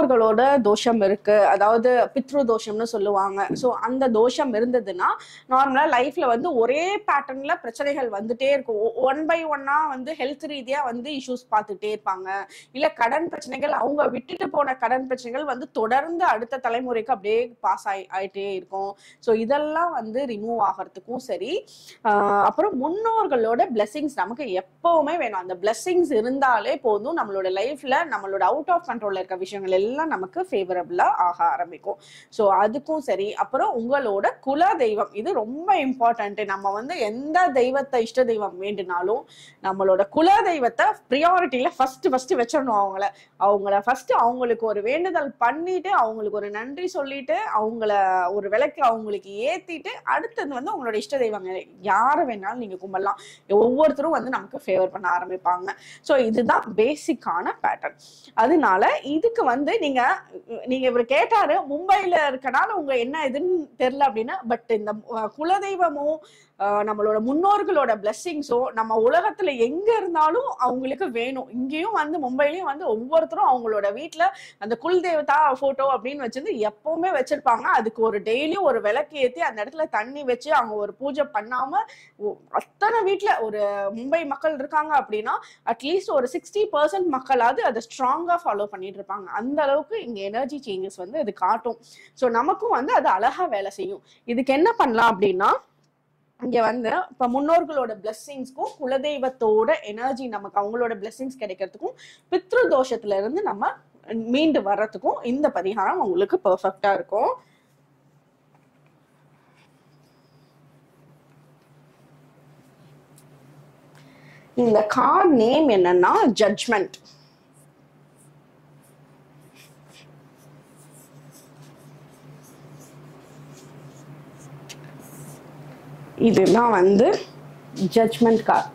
முன்னோர்களோட தோஷம் இருக்கு அதாவது பித்ரு தோஷம்னு சொல்லுவாங்க ஸோ அந்த தோஷம் இருந்ததுன்னா நார்மலா லைஃப்ல வந்து ஒரே பேட்டர்ன்ல பிரச்சனைகள் வந்துட்டே இருக்கும் ஒன் பை ஒன்னா வந்து ஹெல்த் ரீதியா வந்து இஷ்யூஸ் பார்த்துட்டே இருப்பாங்க இல்ல கடன் பிரச்சனைகள் அவங்க விட்டுட்டு போன கடன் பிரச்சனைகள் வந்து தொடர்ந்து அடுத்த தலைமுறைக்கு அப்படியே பாஸ் ஆகி ஆயிட்டே இருக்கும் ஸோ இதெல்லாம் வந்து ரிமூவ் ஆகிறதுக்கும் சரி ஆஹ் அப்புறம் முன்னோர்களோட blessings நமக்கு எப்பவுமே வேணும் அந்த blessings இருந்தாலே போதும் நம்மளோட லைஃப்ல நம்மளோட அவுட் ஆஃப் கண்ட்ரோல்ல இருக்க விஷயங்கள் எல்லாம் நமக்கு ஃபேவரபிளா ஆக ஆரம்பிக்கும் ஸோ அதுக்கும் சரி அப்புறம் உங்களோட குல தெய்வம் இது ரொம்ப இம்பார்ட்டன்ட் நம்ம வந்து எந்த தெய்வத்தை இஷ்ட தெய்வம் வேண்டுனாலும் நம்மளோட குல தெய்வத்தை ப்ரியாரிட்டியில ஃபர்ஸ்ட் ஃபர்ஸ்ட் வச்சிடணும் அவங்கள அவங்கள ஃபர்ஸ்ட் அவங்களுக்கு ஒரு வேண்டுதல் பண்ணிட்டு அவங்களுக்கு ஒரு நன்றி சொல்லிட்டு அவங்கள ஒரு விளக்கு அவங்களுக்கு ஏத்திட்டு அடுத்தது வந்து உங்களோட இஷ்ட தெய்வங்க யாரை வேணாலும் நீங்க கும்பிடலாம் ஒவ்வொருத்தரும் வந்து நமக்கு ஃபேவர் பண்ண ஆரம்பிப்பாங்க ஸோ இதுதான் பேசிக்கான பேட்டர்ன் அதனால இதுக்கு வந்து நீங்க நீங்க இவர் கேட்டாரு மும்பைல இருக்கனால உங்க என்ன இதுன்னு தெரியல அப்படின்னா பட் இந்த அஹ், குலதெய்வமும் அஹ், நம்மளோட முன்னோர்களோட பிளெஸ்ஸிங்ஸோ நம்ம உலகத்துல எங்க இருந்தாலும் அவங்களுக்கு வேணும் இங்கேயும் வந்து மும்பைலயும் வந்து ஒவ்வொருத்தரும் அவங்களோட வீட்ல அந்த குல் தேவதா போட்டோ அப்படின்னு வச்சிருந்து எப்பவுமே வச்சிருப்பாங்க அதுக்கு ஒரு டெய்லியும் ஒரு விளக்கு ஏத்தி அந்த இடத்துல தண்ணி வச்சு அவங்க ஒரு பூஜை பண்ணாம ஒ- அத்தனை வீட்ல ஒரு மும்பை மக்கள் இருக்காங்க அப்படின்னா அட்லீஸ்ட் ஒரு சிக்ஸ்டி பர்சன்ட் மக்களாவது அதை ஸ்ட்ராங்கா ஃபாலோ பண்ணிட்டு இருப்பாங்க அந்த அளவுக்கு இங்க எனர்ஜி சேஞ்சஸ் வந்து அது காட்டும் ஸோ நமக்கும் வந்து அது அழகா வேலை செய்யும் இதுக்கு என்ன பண்ணலாம் அப்படின்னா இங்க வந்து இப்ப முன்னோர்களோட பிளெஸ்ஸிங்ஸ்க்கும் குலதெய்வத்தோட எனர்ஜி நமக்கு அவங்களோட பிளெஸ்ஸிங்ஸ் கிடைக்கிறதுக்கும் பித்ரு தோஷத்துல இருந்து நம்ம மீண்டு வர்றதுக்கும் இந்த பரிகாரம் உங்களுக்கு பெர்ஃபெக்டா இருக்கும் இந்த கார்ட் நேம் என்னன்னா ஜட்ஜ்மெண்ட் இதுதான் வந்து ஜட்ஜ்மெண்ட் கார்டு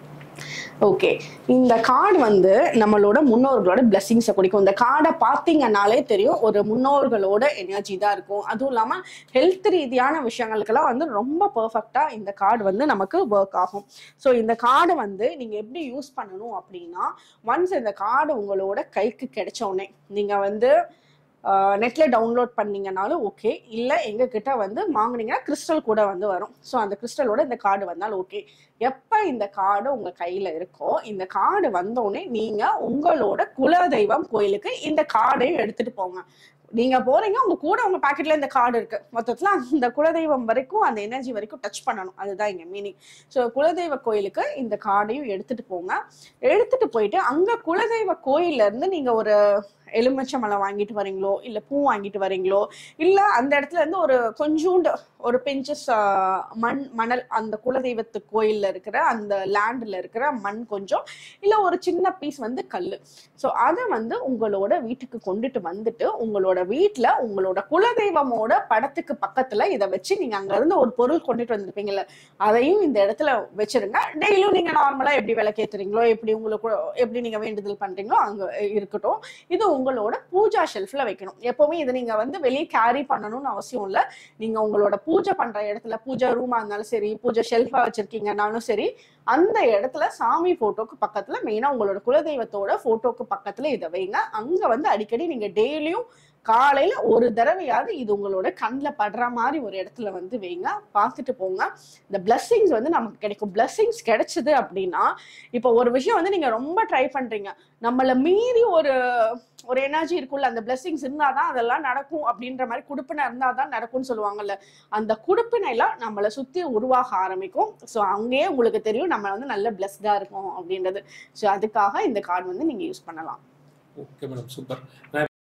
ஓகே இந்த கார்டு வந்து நம்மளோட முன்னோர்களோட பிளெஸிங்ஸை குறிக்கும் இந்த கார்டை பார்த்தீங்கன்னாலே தெரியும் ஒரு முன்னோர்களோட எனர்ஜி தான் இருக்கும் அதுவும் இல்லாமல் ஹெல்த் ரீதியான விஷயங்களுக்கெல்லாம் வந்து ரொம்ப பர்ஃபெக்டாக இந்த கார்டு வந்து நமக்கு ஒர்க் ஆகும் ஸோ இந்த கார்டை வந்து நீங்கள் எப்படி யூஸ் பண்ணணும் அப்படின்னா ஒன்ஸ் இந்த கார்டு உங்களோட கைக்கு கிடைச்ச உடனே நீங்கள் வந்து நெட்டில் டவுன்லோட் பண்ணீங்கனாலும் ஓகே இல்லை எங்ககிட்ட வந்து வாங்குனீங்கன்னா கிறிஸ்டல் கூட வந்து வரும் ஸோ அந்த கிறிஸ்டலோட இந்த கார்டு வந்தாலும் ஓகே எப்போ இந்த கார்டு உங்கள் கையில் இருக்கோ இந்த கார்டு வந்தோடனே நீங்கள் உங்களோட குலதெய்வம் கோயிலுக்கு இந்த கார்டையும் எடுத்துகிட்டு போங்க நீங்க போறீங்க உங்க கூட உங்க பாக்கெட்ல இந்த கார்டு இருக்கு மொத்தத்துல அந்த குலதெய்வம் வரைக்கும் அந்த எனர்ஜி வரைக்கும் டச் பண்ணணும் அதுதான் இங்க மீனிங் ஸோ குலதெய்வ கோயிலுக்கு இந்த கார்டையும் எடுத்துட்டு போங்க எடுத்துட்டு போயிட்டு அங்க குலதெய்வ கோயில்ல இருந்து நீங்க ஒரு எலுமிச்சம்பழம் வாங்கிட்டு வரீங்களோ இல்ல பூ வாங்கிட்டு வரீங்களோ இல்ல அந்த இடத்துல இருந்து ஒரு கொஞ்சூண்டு ஒரு பெஞ்சஸ் மண் மணல் அந்த குலதெய்வத்து கோயில்ல இருக்கிற அந்த லேண்ட்ல இருக்கிற மண் கொஞ்சம் இல்ல ஒரு சின்ன பீஸ் வந்து கல்லு ஸோ அதை வந்து உங்களோட வீட்டுக்கு கொண்டுட்டு வந்துட்டு உங்களோட வீட்ல உங்களோட குலதெய்வமோட படத்துக்கு பக்கத்துல இதை வச்சு நீங்க அங்க இருந்து ஒரு பொருள் கொண்டுட்டு வந்திருப்பீங்கல்ல அதையும் இந்த இடத்துல வச்சிருங்க டெய்லியும் நீங்க நார்மலா எப்படி விளக்கேத்துறீங்களோ எப்படி உங்களுக்கு எப்படி நீங்க வேண்டுதல் பண்றீங்களோ அங்க இருக்கட்டும் இது உங்களோட பூஜா ஷெல்ஃப்ல வைக்கணும் எப்பவுமே இதை நீங்க வந்து வெளியே கேரி பண்ணணும்னு அவசியம் இல்லை நீங்க உங்களோட பூஜை பண்ற இடத்துல பூஜை ரூமா இருந்தாலும் சரி பூஜை ஷெல்ஃபா வச்சிருக்கீங்கன்னாலும் சரி அந்த இடத்துல சாமி போட்டோக்கு பக்கத்துல மெயினா உங்களோட குலதெய்வத்தோட போட்டோக்கு பக்கத்துல இதை வைங்க அங்க வந்து அடிக்கடி நீங்க டெய்லியும் காலையில ஒரு தடவையாவது இது உங்களோட கண்ணில் படுற மாதிரி ஒரு இடத்துல வந்து வைங்க பார்த்துட்டு போங்க இந்த blessings வந்து நமக்கு கிடைக்கும் blessings கிடைச்சது அப்படின்னா இப்போ ஒரு விஷயம் வந்து நீங்க ரொம்ப ட்ரை பண்றீங்க நம்மள மீறி ஒரு ஒரு எனர்ஜி இருக்குல்ல அந்த blessings இருந்தாதான் அதெல்லாம் நடக்கும் அப்படின்ற மாதிரி குடுப்பினை இருந்தாதான் நடக்கும்னு சொல்லுவாங்கல்ல அந்த குடுப்பினைலாம் நம்மளை சுத்தி உருவாக ஆரம்பிக்கும் ஸோ அங்கேயே உங்களுக்கு தெரியும் நம்ம வந்து நல்ல பிளஸ்டா இருக்கும் அப்படின்றது ஸோ அதுக்காக இந்த கார்டு வந்து நீங்க யூஸ் பண்ணலாம் ஓகே மேடம் சூப்பர்